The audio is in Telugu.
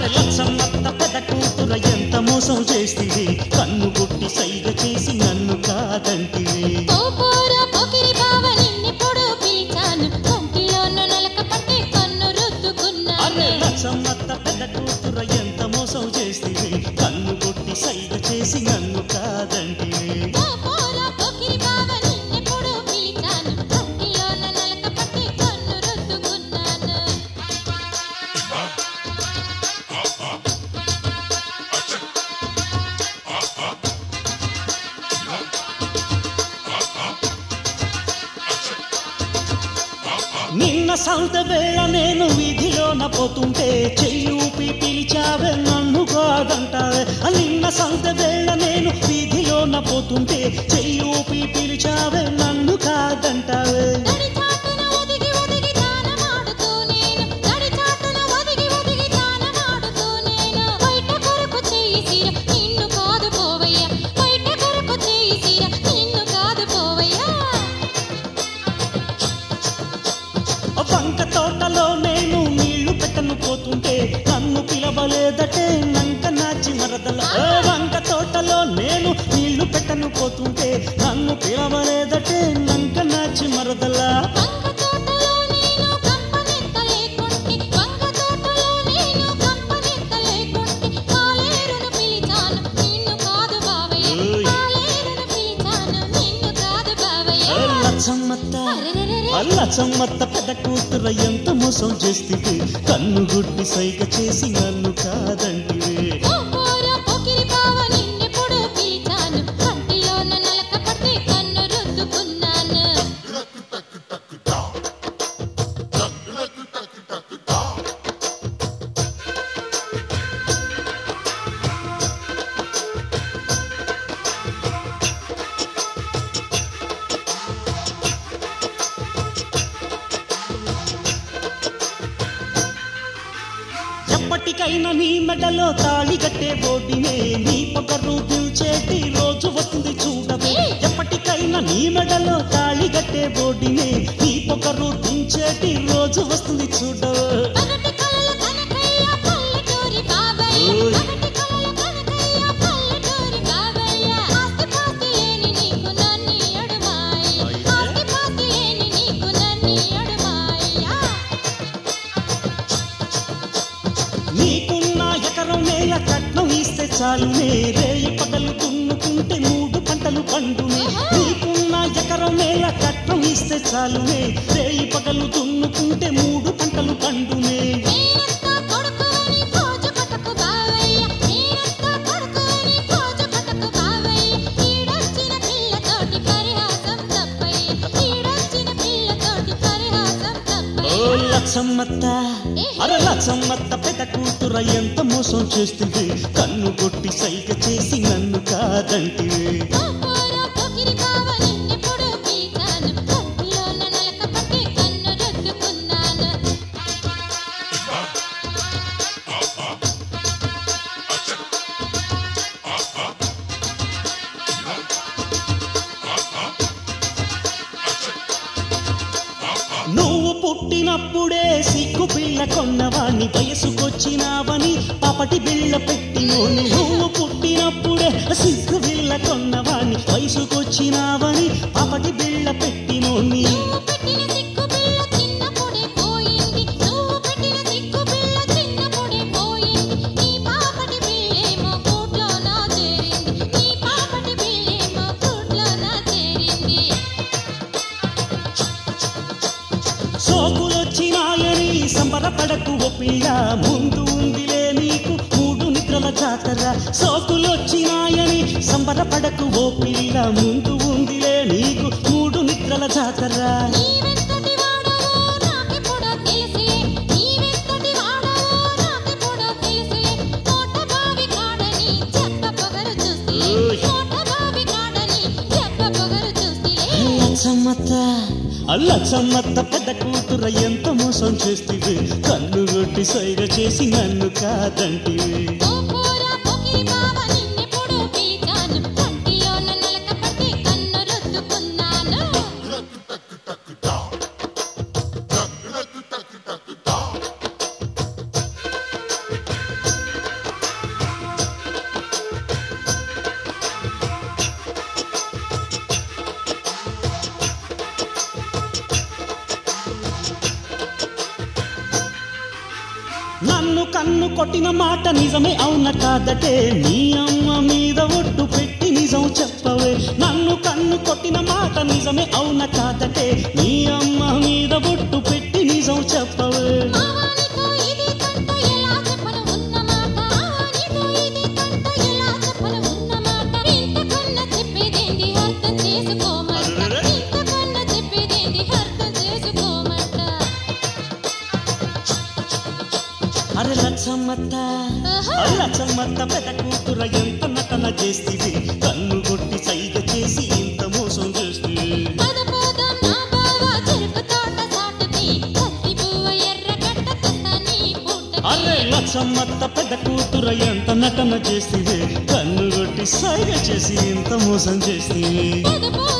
అరే లచ్చమ్మత్త పెద్ద కూతుర ఎంత మోసం చేస్తుంది కన్ను కొట్టి సైగ చేసి నన్ను కాదంటివే ఓ పోరా పోకిరి బావ నిన్నెప్పుడు పిలిచాను కంటిలోన నలక పట్టి కన్ను అరే రుద్దుకున్నాను లచ్చమ్మత్త పెద్ద కూతుర ఎంత మోసం చేస్తుంది కన్ను కొట్టి సైగ చేసి నన్ను కాదంటివే ఓ పోరా పోకిరి బావ నిన్నెప్పుడు పిలిచాను కంటిలోన నలక పట్టి కన్ను రుద్దుకున్నాను నిన్న సంత వేళ నేను వీధిలోన పోతుంటే చెయ్యి ఊపి పిలిచావే నన్ను కాదంటావే ఆ నిన్న సంత వేళ నేను వీధిలోన పోతుంటే చెయ్యి ఊపి పిలిచావే నన్ను కాదంటావే గడి చాటున ఒదిగి ఒదిగి తానమాడుతూ నేను గడి చాటున ఒదిగి ఒదిగి తానమాడుతూ నేను బయట కొరకు చేసిర నిన్ను కాదు పోవయ్యా బయట కొరకు చేసిర నిన్ను కాదు పోవయ్యా ఆ వంక తోటలో నేను నీళ్లు పెట్టను పోతుంటే నన్ను పిలవలేదటే నంక నాచి మరదల ఆ వంక తోటలో నేను నీళ్లు పెట్టను పోతుంటే నన్ను పిలవలేదటే నంక నాచి మరదలా వంగ తోటలో నేను కంపనెత్త లేకుంటి వంగ తోటలో నేను కంపనెత్త లేకుంటి కాలేరును పిలిచాను నిన్ను కాదు బావయ్య ఓయ్. కాలేరును పిలిచాను నిన్ను కాదు బావయ్య లచ్చమ్మత్త అరెరెరెరె. అల్లచమ్మత్త పెద్ద కూతుర ఎంత మోసం చేస్తుంది కన్ను గుడ్డి సైగ చేసి నన్ను కాదంటివే ఓ పోరా పోకిరి బావ నిన్నెప్పుడు పిలిచాను కంటిలోన నలక పట్టి కన్ను రుద్దుకున్నాను ఎప్పటికైనా నీ మెడలో తాళి కట్టే బోడినే నీ పొగరు దిల్చేటి రోజు వస్తుంది చూడవే ఎప్పటికైనా నీ మెడలో తాళి కట్టే బోడినే నీ పొగరు దించేటి రోజు వస్తుంది చూడవే పగటి కలల కనకయ్య పల్లెటూరి బావయ్య ఓయ్. పగటి కలల కనకయ్య పల్లెటూరి బావయ్య ఆస్తి పాస్తి లేని నీకు నన్ని అడుమాయ అయితే? ఆస్తి పాస్తి లేని నీకు నన్ని అడుమాయ నీకున్న ఎకరం నేల కట్నం ఇస్తే చాలునే రేయి పగలు దున్నుకుంటే మూడు పంటలు పండునే నీకున్న ఎకరం నేల కట్నం ఇస్తే చాలునే రేయి పగలు దున్నుకుంటే మూడు పంటలు పండునే నేనంతా కొడుకుని కోజు కొట్టకు బావయ్య నేనంతా కొడుకుని కోజు కొట్టకు బావయ్య ఈడొచ్చిన పిల్లతోటి పరిహాసం తప్పయ్య ఈడొచ్చిన పిల్లతోటి పరిహాసం ఓ తప్పయ్య లచ్చమ్మత్త అరే లచ్చమ్మత్త పెద్ద కూతుర ఎంత మోసం చేస్తుంది కన్ను కొట్టి సైగ చేసి నన్ను కాదంటివే ఓ పోరా పోకిరి బావ నిన్నెప్పుడు పిలిచాను కంటిలోన నలక పట్టి కన్ను రుద్దుకున్నాను నువ్వు పుట్టినప్పుడే సిగ్గు పిల్ల కొన్నవాణ్ణి వయసుకొచ్చినావని పాపటి బిళ్ళ పెట్టినోని నువ్వు పుట్టినప్పుడే సిగ్గు పిల్ల కొన్నవాణ్ణి వయసుకొచ్చినావని పాపటి బిళ్ళ పెట్టినోని నువ్వు పెట్టిన సిగ్గు పిల్ల చిన్నప్పుడే పోయింది నువ్వు పెట్టిన సిగ్గు పిల్ల చిన్నప్పుడే పోయింది నీ పాపటి పిల్లేమో కూట్లో నా చేరింది నీ పాపటి పిల్లేమో కూట్లో నా చేరింది సోకులొచ్చినాయని సంబరపడకు ఓ పిల్ల ముందు ఉందిలే నీకు మూడు నిద్రల జాతర సోకులొచ్చినాయని సంబరపడకు ఓ పిల్ల ముందు ఉందిలే నీకు మూడు నిద్రల జాతర నీవెంతటి వాడవో నాకెప్పుడో తెలుసులే నీవెంతటి వాడవో నాకెప్పుడో తెలుసులే కోట బావి కాడని చెప్ప పొగరు చూస్తులే ఓయ్. కోట బావి కాడని చెప్ప పొగరు చూస్తులే లచ్చమ్మత్త అల్లచ్చమ్మత్త పెద్ద కూతుర ఎంత మోసం చేస్తుంది కన్ను కొట్టి సైగ చేసి నన్ను కాదంటివి ఓ పోరా పోకిరి బావ నిన్నెప్పుడు పిలిచాను కంటిలోన నలక పట్టి కన్ను రుద్దుకున్నాను కన్ను కొట్టిన మాట నిజమే అవున కాదటే నీ అమ్మ మీద ఒట్టు పెట్టి నిజం చెప్పవే నన్ను కన్ను కొట్టిన మాట నిజమే అవున కాదటే నీ అమ్మ మీద ఒట్టు పెట్టి నిజం చెప్పవే మావానితో ఇది కంట ఎలా చెప్పను ఉన్నమాట మావానితో ఇది కంట ఎలా చెప్పను ఉన్నమాట ఇంతకన్నా చెప్పేదేంది అర్థం చేసుకోమంట ఇంతకన్నా చెప్పేదేంది అర్థం చేసుకోమంట అరే లచ్చమ్మత్త ఆహా. అరే లచ్చమ్మత్త పెద్ద కూతుర ఎంత నటన చేస్తుంది కన్ను కొట్టి సైగ చేసి ఇంత మోసం చేస్తుంది పద పోదాం నా బావ చెరుకు తోట సాటుకి కత్తి పువ్వ ఎర్రగడ్డ తెస్తాని పూటకి అరే లచ్చమ్మత్త పెద్ద కూతుర ఎంత నటన చేస్తుంది కన్ను కొట్టి సైగ చేసి ఇంత మోసం చేస్తుంది పద పోదాం